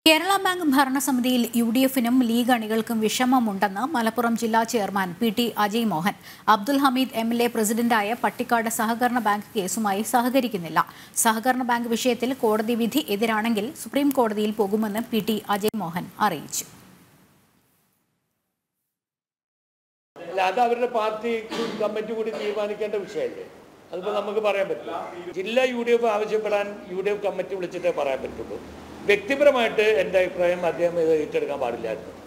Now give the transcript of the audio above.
Kerala bank ഭരണസമിതിയിൽ U D എഫിനും league അണികൾക്കും വിഷമമുണ്ടെന്ന് മലപ്പുറം ജില്ലാ chairman P T Ajay Mohan Abdul Hameed M L A പ്രസിഡന്റായ പട്ടിക്കാട് സഹകരണ ബാങ്ക് കേസുമായി സഹകരിക്കുന്നില്ല സഹകരണ ബാങ്ക് വിഷയത്തിൽ കോടതി വിധി എതിരാണെങ്കിൽ സുപ്രീം കോടതിയിൽ പോകുമെന്ന് പി ടി അജയ് മോഹൻ അറിയിച്ചു അല്ല അത് അവരുടെ പാർട്ടി കമ്മിറ്റി കൂടി തീരുമാനിക്കേണ്ട വിഷയമല്ലേ അതിപ്പോൾ നമുക്ക് പറയാൻ പറ്റില്ല ജില്ലാ യു ഡി എഫ് ആവശ്യപ്പെടാൻ യു ഡി എഫ് കമ്മിറ്റി വിളിച്ചിട്ടേ പറയാൻ പറ്റുള്ളൂ വ്യക്തിപരമായിട്ട് എൻ്റെ അഭിപ്രായം അദ്ദേഹം ഇത് ഏറ്റെടുക്കാൻ പാടില്ലായിരുന്നു